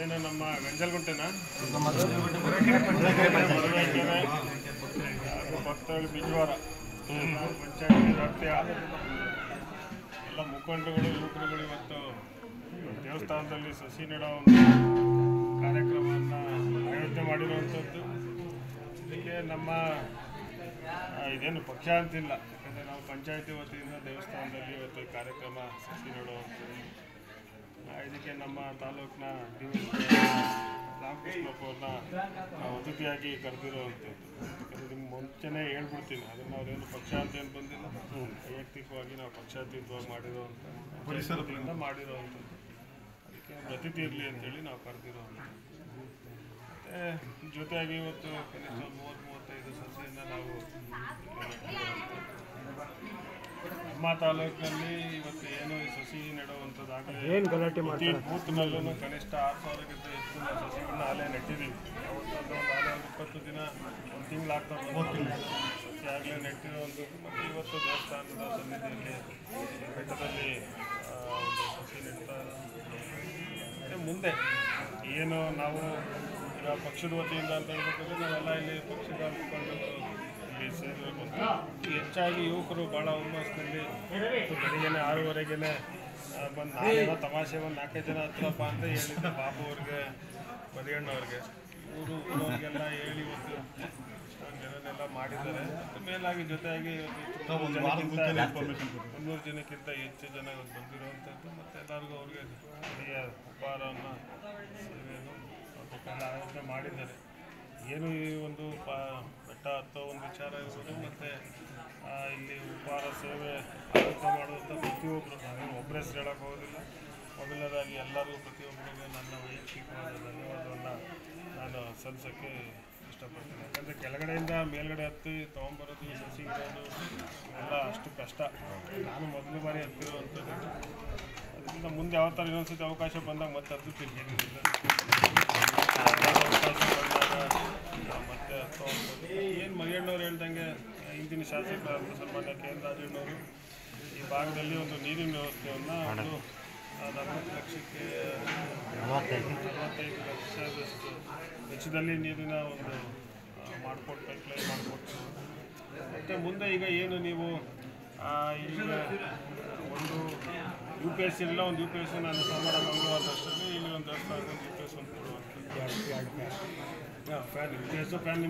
ಏನು ನಮ್ಮ ಗಂಜಲ್ಗುಂಟೆನ ಭಕ್ತಳಿ ಬಿಜವಾರ ಪಂಚಾಯತಿ ವ್ಯಾಪ್ತಿಯ ಎಲ್ಲ ಮುಖಂಡರುಗಳು ಯುವಕರುಗಳು ಇವತ್ತು ದೇವಸ್ಥಾನದಲ್ಲಿ ಸಸಿ ನೆಡೋ ಒಂದು ಕಾರ್ಯಕ್ರಮವನ್ನು ಆಯೋಜನೆ ಮಾಡಿರುವಂಥದ್ದು ಇದಕ್ಕೆ ನಮ್ಮ ಆ, ಇದೇನು ಪಕ್ಷ ಅಂತಿಲ್ಲ ಯಾಕಂದರೆ ನಾವು ಪಂಚಾಯತಿ ವತಿಯಿಂದ ದೇವಸ್ಥಾನದಲ್ಲಿ ಇವತ್ತು ಈ ಕಾರ್ಯಕ್ರಮ ಸಸಿ ನೆಡುವಂಥದ್ದು ಆ, ಇದಕ್ಕೆ ನಮ್ಮ ತಾಲೂಕಿನ ಡಿ ರಾಮಕೃಷ್ಣಪ್ಪ ಅವ್ರನ್ನ ನಾವು ಅತಿಥಿಯಾಗಿ ಕರೆದಿರುವಂಥದ್ದು ಯಾಕಂದರೆ ನಿಮ್ಗೆ ಮುಂಚೆನೇ ಹೇಳ್ಬಿಡ್ತೀನಿ ಅದನ್ನು ಅವ್ರೇನು ಪಕ್ಷ ಅಂತ ಏನು ಬಂದಿಲ್ಲ ವೈಯಕ್ತಿಕವಾಗಿ ನಾವು ಪಕ್ಷಾತೀತವಾಗಿ ಮಾಡಿರುವಂಥ ಪರಿಸರದಿಂದ ಮಾಡಿರುವಂಥದ್ದು ಅದಕ್ಕೆ ಒಂದು ಅತಿಥಿ ಇರಲಿ ಅಂತೇಳಿ ನಾವು ಕರೆದಿರುವಂಥದ್ದು ಮತ್ತು ಜೊತೆಯಾಗಿ ಇವತ್ತು ಕನಿಷ್ಠ ಮೂವತ್ತು ಮೂವತ್ತೈದು ಸಸಿಯನ್ನು ನಾವು ನಮ್ಮ ತಾಲೂಕಿನಲ್ಲಿ ಇವತ್ತು ಏನು ಈ ಸಸಿ ನೆಡುವಂಥದ್ದಾಗಲಿ ಏನು ಗಲಾಟೆ ಪ್ರತಿ ಬೂತ್ನಲ್ಲೂ ಕನಿಷ್ಠ ಆರು ಸಾವಿರಕ್ಕಿಂತ ಹೆಚ್ಚು ನಾವು ಸಸಿಗಳನ್ನ ಅಲ್ಲೇ ನೆಟ್ಟಿದ್ದೀವಿ ಅವತ್ತೊಂದು ಒಂದು ಅಲ್ಲೇ ಒಂದು ಇಪ್ಪತ್ತು ದಿನ ಒಂದು ತಿಂಗಳಾಗ್ತಾ ಬಂದು ಸಸಿ ಆಗಲೇ ನೆಟ್ಟಿರುವಂಥದ್ದು ಮತ್ತು ಇವತ್ತು ದೇವಸ್ಥಾನದ ಸನ್ನಿಧಿಯಲ್ಲಿ ಬೆಟ್ಟದಲ್ಲಿ ಆ, ಒಂದು ಸಸಿ ನೆಡ್ತಾ ಮತ್ತೆ ಮುಂದೆ ಏನು ನಾವು ಈಗ ಪಕ್ಷದ ವತಿಯಿಂದ ಅಂತ ಹೇಳ್ಬೇಕಾದ್ರೆ ನಾವೆಲ್ಲ ಇಲ್ಲಿ ಪಕ್ಷದ ಮುಖಂಡರು ಇಲ್ಲಿ ಸೇರಬೇಕು ಅಂತ ಹೆಚ್ಚಾಗಿ ಯುವಕರು ಭಾಳ ಹುಮ್ಮಸ್ಸಿನಲ್ಲಿ ಬೆಳಿಗ್ಗೆ ಆರೂವರೆಗೆನೆ ಆ, ಬಂದು ನಾನೇನೋ ತಮಾಷೆ ಒಂದು ನಾಲ್ಕೈದು ಜನ ಹತ್ರಪ್ಪ ಅಂತ ಹೇಳಿದ್ದೆ ಬಾಬು ಅವ್ರಿಗೆ ಮರಿಯಣ್ಣವ್ರಿಗೆ ಊರು ಊರವ್ರಿಗೆಲ್ಲ ಹೇಳಿ ಇವತ್ತು ಇಷ್ಟೊಂದು ಜನನೆಲ್ಲ ಮಾಡಿದ್ದಾರೆ ಮತ್ತು ಮೇಲಾಗಿ ಜೊತೆಯಾಗಿ ಇವತ್ತು ಮುನ್ನೂರು ಜನಕ್ಕಿಂತ ಹೆಚ್ಚು ಜನ ಇವತ್ತು ಬಂದಿರುವಂಥದ್ದು ಮತ್ತು ಎಲ್ಲರಿಗೂ ಅವ್ರಿಗೆ ಅಡಿಗೆ ಉಪಹಾರವನ್ನು ಸೇವೆಯನ್ನು ಅವಕ್ಕೆಲ್ಲ ಆಯೋಜನೆ ಮಾಡಿದ್ದಾರೆ ಏನು ಈ ಒಂದು ಪ ಬೆಟ್ಟ ಹತ್ತೋ ಒಂದು ವಿಚಾರ ಇರ್ಬೋದು ಮತ್ತು ಇಲ್ಲಿ ಉಪಹಾರ ಸೇವೆ ಆಯೋಜನೆ ಮಾಡುವಂಥ ಪ್ರತಿಯೊಬ್ಬರು ನಾವೇನು ಒಬ್ಬರ ಹೆಸರು ಹೇಳೋಕ್ಕೆ ಹೋಗೋದಿಲ್ಲ ಮೊದಲನೇದಾಗಿ ಎಲ್ಲರಿಗೂ ಪ್ರತಿಯೊಬ್ಬರಿಗೂ ನನ್ನ ವೈಯಕ್ತಿಕವಾದ ಧನ್ಯವಾದವನ್ನು ನಾನು ಸಲ್ಲಿಸೋಕ್ಕೆ ಇಷ್ಟಪಡ್ತೀನಿ ಯಾಕಂದರೆ ಕೆಳಗಡೆಯಿಂದ ಮೇಲ್ಗಡೆ ಹತ್ತಿ ತೊಗೊಂಬರೋದು ಸಸಿ ಇರೋದು ಎಲ್ಲ ಅಷ್ಟು ಕಷ್ಟ ನಾನು ಮೊದಲ ಬಾರಿ ಹತ್ತಿರುವಂಥದ್ದು ಅದರಿಂದ ಮುಂದೆ ಯಾವ ಥರ ಇನ್ನೊಂದ್ಸತಿ ಅವಕಾಶ ಬಂದಾಗ ಮತ್ತೆ ಹತ್ತುತ್ತೀನಿ ಏನಿಲ್ಲ ಅವಕಾಶ ಬಂದಾಗ ಮತ್ತೆ ಹತ್ತುವಂಥದ್ದು ಏನು ಮರಿಯಣ್ಣವ್ರು ಹೇಳ್ದಂಗೆ ಹಿಂದಿನ ಶಾಸಕರಾದ ಸನ್ಮಾನ್ಯ ಕೆ ಎನ್ ರಾಜಣ್ಣವರು ಈ ಭಾಗದಲ್ಲಿ ಒಂದು ನೀರಿನ ವ್ಯವಸ್ಥೆಯನ್ನು ಒಂದು ಆ, ನಲವತ್ತು ಲಕ್ಷಕ್ಕೆ ನಲವತ್ತೈದು ಲಕ್ಷದಷ್ಟು ವೆಚ್ಚದಲ್ಲಿ ನೀರಿನ ಒಂದು ಮಾಡಿಕೊಟ್ಟು ಪೈಪ್ಲೈನ್ ಮಾಡಿಕೊಟ್ಟು ಮತ್ತು ಮುಂದೆ ಈಗ ಏನು ನೀವು ಆ, ಈಗ ಒಂದು ಯು ಪಿ ಎಸ್ ಇಲ್ಲ ಒಂದು ಯು ಪಿ ಎಸ್ ನಾನು ಸೋಮವಾರ ಮಂಗಳವಾರ ಅಷ್ಟರಲ್ಲಿ ಇಲ್ಲಿ ಒಂದು ದೇವಸ್ಥಾನಕ್ಕೆ ಒಂದು ಯು ಪಿ ಎಸ್ ಒಂದು ಕೊಡುವಂಥದ್ದು fan U P S fan